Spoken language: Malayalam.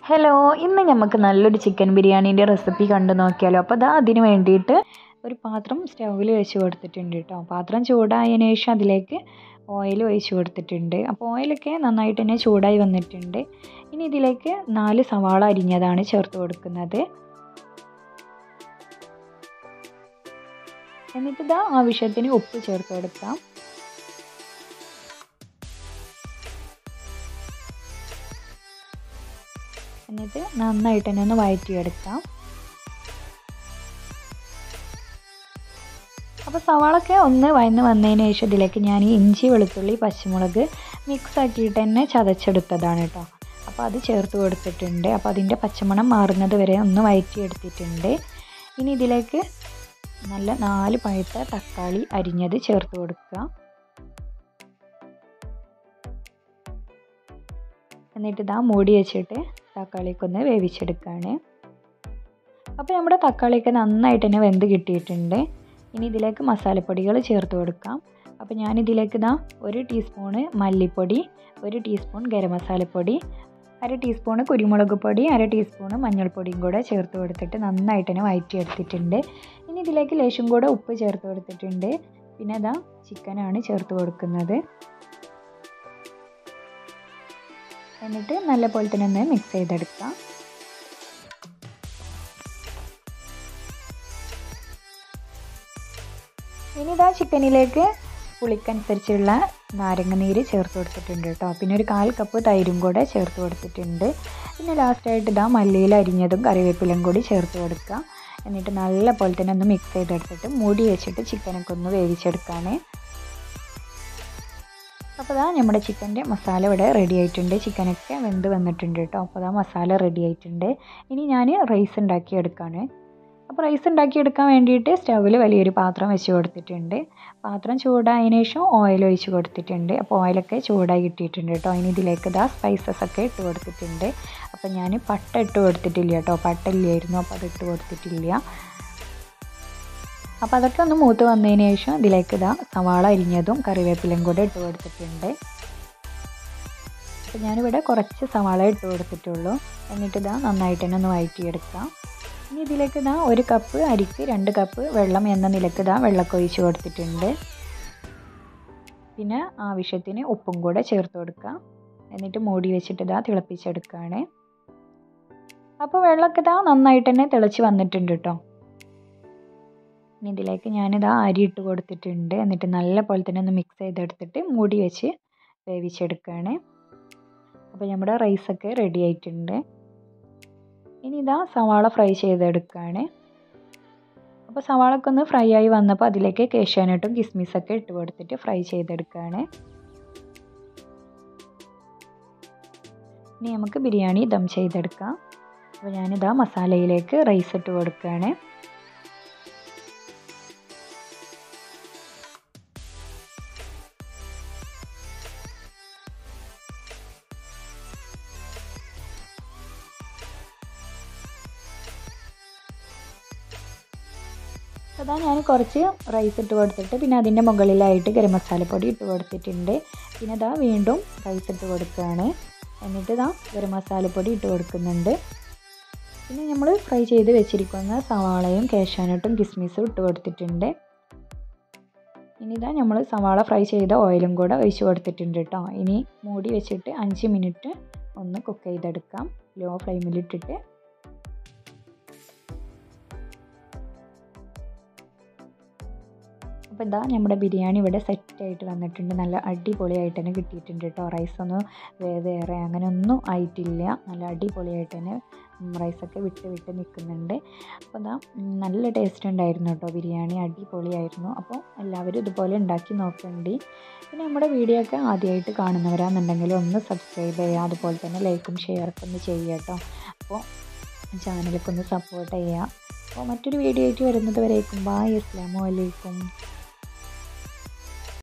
ഹലോ ഇന്ന് നമുക്ക് നല്ലൊരു ചിക്കൻ ബിരിയാണീൻ്റെ റെസിപ്പി കണ്ടു നോക്കിയാലോ അപ്പോൾ അതാ അതിന് വേണ്ടിയിട്ട് ഒരു പാത്രം സ്റ്റൗവിൽ വെച്ച് കൊടുത്തിട്ടുണ്ട് കേട്ടോ പാത്രം ചൂടായതിനു ശേഷം അതിലേക്ക് ഓയിൽ ഒഴിച്ച് കൊടുത്തിട്ടുണ്ട് അപ്പോൾ ഓയിലൊക്കെ നന്നായിട്ട് തന്നെ ചൂടായി വന്നിട്ടുണ്ട് ഇനി ഇതിലേക്ക് നാല് സവാള അരിഞ്ഞതാണ് ചേർത്ത് കൊടുക്കുന്നത് എന്നിട്ട് ഇതാ ആവശ്യത്തിന് ഉപ്പ് ചേർത്ത് കൊടുക്കാം എന്നിട്ട് നന്നായിട്ട് തന്നെ ഒന്ന് വഴറ്റിയെടുക്കാം അപ്പോൾ സവാളൊക്കെ ഒന്ന് വയന്ന് വന്നതിന് ശേഷം ഇതിലേക്ക് ഞാൻ ഇഞ്ചി വെളുത്തുള്ളി പച്ചമുളക് മിക്സ് ആക്കിയിട്ട് തന്നെ ചതച്ചെടുത്തതാണ് കേട്ടോ അപ്പോൾ അത് ചേർത്ത് കൊടുത്തിട്ടുണ്ട് അപ്പോൾ അതിൻ്റെ പച്ചമണം മാറുന്നത് വരെ ഒന്ന് വഴറ്റിയെടുത്തിട്ടുണ്ട് ഇനി ഇതിലേക്ക് നല്ല നാല് പഴുത്ത തക്കാളി അരിഞ്ഞത് ചേർത്ത് കൊടുക്കുക എന്നിട്ട് ഇതാ മൂടി വെച്ചിട്ട് തക്കാളിയൊക്കെ ഒന്ന് വേവിച്ചെടുക്കുകയാണ് അപ്പോൾ നമ്മുടെ തക്കാളിയൊക്കെ നന്നായിട്ട് തന്നെ വെന്ത് കിട്ടിയിട്ടുണ്ട് ഇനി ഇതിലേക്ക് മസാലപ്പൊടികൾ ചേർത്ത് കൊടുക്കാം അപ്പോൾ ഞാനിതിലേക്ക് ഇതാ ഒരു ടീസ്പൂണ് മല്ലിപ്പൊടി ഒരു ടീസ്പൂൺ ഗരം മസാലപ്പൊടി അര ടീസ്പൂണ് കുരുമുളക് പൊടി അര ടീസ്പൂണ് മഞ്ഞൾപ്പൊടിയും കൂടെ ചേർത്ത് കൊടുത്തിട്ട് നന്നായിട്ട് തന്നെ വഴറ്റിയെടുത്തിട്ടുണ്ട് ഇനി ഇതിലേക്ക് ലേശം കൂടെ ഉപ്പ് ചേർത്ത് കൊടുത്തിട്ടുണ്ട് പിന്നെ ഇതാ ചിക്കനാണ് ചേർത്ത് കൊടുക്കുന്നത് എന്നിട്ട് നല്ല പോലെ തന്നെ ഒന്ന് മിക്സ് ചെയ്തെടുക്കാം ഇനി ഇതാ ചിക്കനിലേക്ക് പുളിക്കനുസരിച്ചുള്ള നാരങ്ങ നീര് ചേർത്ത് കൊടുത്തിട്ടുണ്ട് കേട്ടോ പിന്നെ ഒരു കാൽ കപ്പ് തൈരും കൂടെ ചേർത്ത് കൊടുത്തിട്ടുണ്ട് പിന്നെ ലാസ്റ്റായിട്ട് ഇതാ മല്ലിയിൽ അരിഞ്ഞതും കറിവേപ്പിലയും കൂടി ചേർത്ത് കൊടുക്കുക എന്നിട്ട് നല്ല പോലെ തന്നെ ഒന്ന് മിക്സ് ചെയ്തെടുത്തിട്ട് മൂടി വെച്ചിട്ട് ചിക്കനൊക്കെ ഒന്ന് വേവിച്ചെടുക്കുകയാണ് അപ്പോൾ അതാ നമ്മുടെ ചിക്കൻ്റെ മസാല ഇവിടെ റെഡി ആയിട്ടുണ്ട് ചിക്കനൊക്കെ വെന്ത് വന്നിട്ടുണ്ട് കേട്ടോ അപ്പോൾ അതാ മസാല റെഡി ആയിട്ടുണ്ട് ഇനി ഞാൻ റൈസ് ഉണ്ടാക്കിയെടുക്കുകയാണ് അപ്പോൾ റൈസ് ഉണ്ടാക്കിയെടുക്കാൻ വേണ്ടിയിട്ട് സ്റ്റൗവിൽ വലിയൊരു പാത്രം വെച്ച് കൊടുത്തിട്ടുണ്ട് പാത്രം ചൂടായതിനു ശേഷം ഓയിൽ ഒഴിച്ച് കൊടുത്തിട്ടുണ്ട് അപ്പോൾ ഓയിലൊക്കെ ചൂടായി കിട്ടിയിട്ടുണ്ട് കേട്ടോ ഇനി ഇതിലേക്ക് ഇതാ സ്പൈസസ് ഒക്കെ ഇട്ട് കൊടുത്തിട്ടുണ്ട് അപ്പോൾ ഞാൻ പട്ട ഇട്ട് കൊടുത്തിട്ടില്ല കേട്ടോ പട്ട ഇല്ലായിരുന്നു അപ്പോൾ അത് ഇട്ട് കൊടുത്തിട്ടില്ല അപ്പോൾ അതൊക്കെ ഒന്ന് മൂത്ത് വന്നതിന് ശേഷം ഇതിലേക്ക് ഇതാ സവാള അരിഞ്ഞതും കറിവേപ്പിലയും കൂടെ ഇട്ട് കൊടുത്തിട്ടുണ്ട് അപ്പോൾ ഞാനിവിടെ കുറച്ച് സവാള ഇട്ട് കൊടുത്തിട്ടുള്ളൂ എന്നിട്ട് ഇതാ നന്നായിട്ട് തന്നെ ഒന്ന് വഴറ്റിയെടുക്കാം ഇനി ഇതിലേക്ക് ഇതാ ഒരു കപ്പ് അരിക്ക് രണ്ട് കപ്പ് വെള്ളം എന്ന നിലക്ക് ഇതാ വെള്ളമൊക്കെ ഒഴിച്ച് കൊടുത്തിട്ടുണ്ട് പിന്നെ ആവശ്യത്തിന് ഉപ്പും കൂടെ ചേർത്ത് കൊടുക്കുക എന്നിട്ട് മൂടി വെച്ചിട്ട് ഇതാ തിളപ്പിച്ചെടുക്കുകയാണ് അപ്പോൾ വെള്ളമൊക്കെ ഇതാ നന്നായിട്ട് തന്നെ തിളച്ച് വന്നിട്ടുണ്ട് കേട്ടോ ഇനി ഇതിലേക്ക് ഞാനിതാ അരി ഇട്ട് കൊടുത്തിട്ടുണ്ട് എന്നിട്ട് നല്ല പോലെ തന്നെ ഒന്ന് മിക്സ് ചെയ്തെടുത്തിട്ട് മൂടി വെച്ച് വേവിച്ചെടുക്കുകയാണ് അപ്പോൾ നമ്മുടെ റൈസൊക്കെ റെഡി ആയിട്ടുണ്ട് ഇനി ഇതാ സവാള ഫ്രൈ ചെയ്തെടുക്കുകയാണ് അപ്പോൾ സവാളൊക്കെ ഒന്ന് ഫ്രൈ ആയി വന്നപ്പോൾ അതിലേക്ക് കേശാനട്ടും കിസ്മിസൊക്കെ ഇട്ട് കൊടുത്തിട്ട് ഫ്രൈ ചെയ്തെടുക്കുകയാണ് ഇനി നമുക്ക് ബിരിയാണി ദം ചെയ്തെടുക്കാം അപ്പോൾ ഞാനിതാ മസാലയിലേക്ക് റൈസ് ഇട്ട് കൊടുക്കുകയാണ് അതാ ഞാൻ കുറച്ച് റൈസ് ഇട്ട് കൊടുത്തിട്ട് പിന്നെ അതിൻ്റെ മുകളിലായിട്ട് ഗരം മസാലപ്പൊടി ഇട്ട് കൊടുത്തിട്ടുണ്ട് പിന്നെ ഇതാ വീണ്ടും റൈസ് ഇട്ട് കൊടുക്കുകയാണ് എന്നിട്ട് ഇതാ ഗരം മസാലപ്പൊടി ഇട്ട് കൊടുക്കുന്നുണ്ട് പിന്നെ നമ്മൾ ഫ്രൈ ചെയ്ത് വെച്ചിരിക്കുന്ന സവാളയും കേശാനട്ടും കിസ്മിസും ഇട്ട് കൊടുത്തിട്ടുണ്ട് ഇനി ഇതാ നമ്മൾ സവാള ഫ്രൈ ചെയ്ത ഓയിലും കൂടെ ഒഴിച്ച് കൊടുത്തിട്ടുണ്ട് കേട്ടോ ഇനി മൂടി വെച്ചിട്ട് അഞ്ച് മിനിറ്റ് ഒന്ന് കുക്ക് ചെയ്തെടുക്കാം ലോ ഫ്ലെയിമിലിട്ടിട്ട് അപ്പോൾ ഇതാ നമ്മുടെ ബിരിയാണി ഇവിടെ സെറ്റായിട്ട് വന്നിട്ടുണ്ട് നല്ല അടിപൊളിയായിട്ട് തന്നെ കിട്ടിയിട്ടുണ്ട് കേട്ടോ റൈസൊന്നും വേറെ അങ്ങനെ ഒന്നും ആയിട്ടില്ല നല്ല അടിപൊളിയായിട്ട് തന്നെ റൈസൊക്കെ വിട്ട് വിട്ട് നിൽക്കുന്നുണ്ട് അപ്പോൾ ഇതാ നല്ല ടേസ്റ്റ് ഉണ്ടായിരുന്നു കേട്ടോ ബിരിയാണി അടിപൊളിയായിരുന്നു അപ്പോൾ എല്ലാവരും ഇതുപോലെ ഉണ്ടാക്കി നോക്കണ്ടി പിന്നെ നമ്മുടെ വീഡിയോ ഒക്കെ ആദ്യമായിട്ട് കാണുന്നവരാണെന്നുണ്ടെങ്കിൽ ഒന്ന് സബ്സ്ക്രൈബ് ചെയ്യുക അതുപോലെ തന്നെ ലൈക്കും ഷെയറൊക്കെ ഒന്ന് ചെയ്യുക കേട്ടോ അപ്പോൾ ചാനലൊക്കെ ഒന്ന് സപ്പോർട്ട് ചെയ്യുക അപ്പോൾ മറ്റൊരു വീഡിയോ ആയിട്ട് വരുന്നത് വരേക്കും ബായ് അസ്സാം വലൈക്കും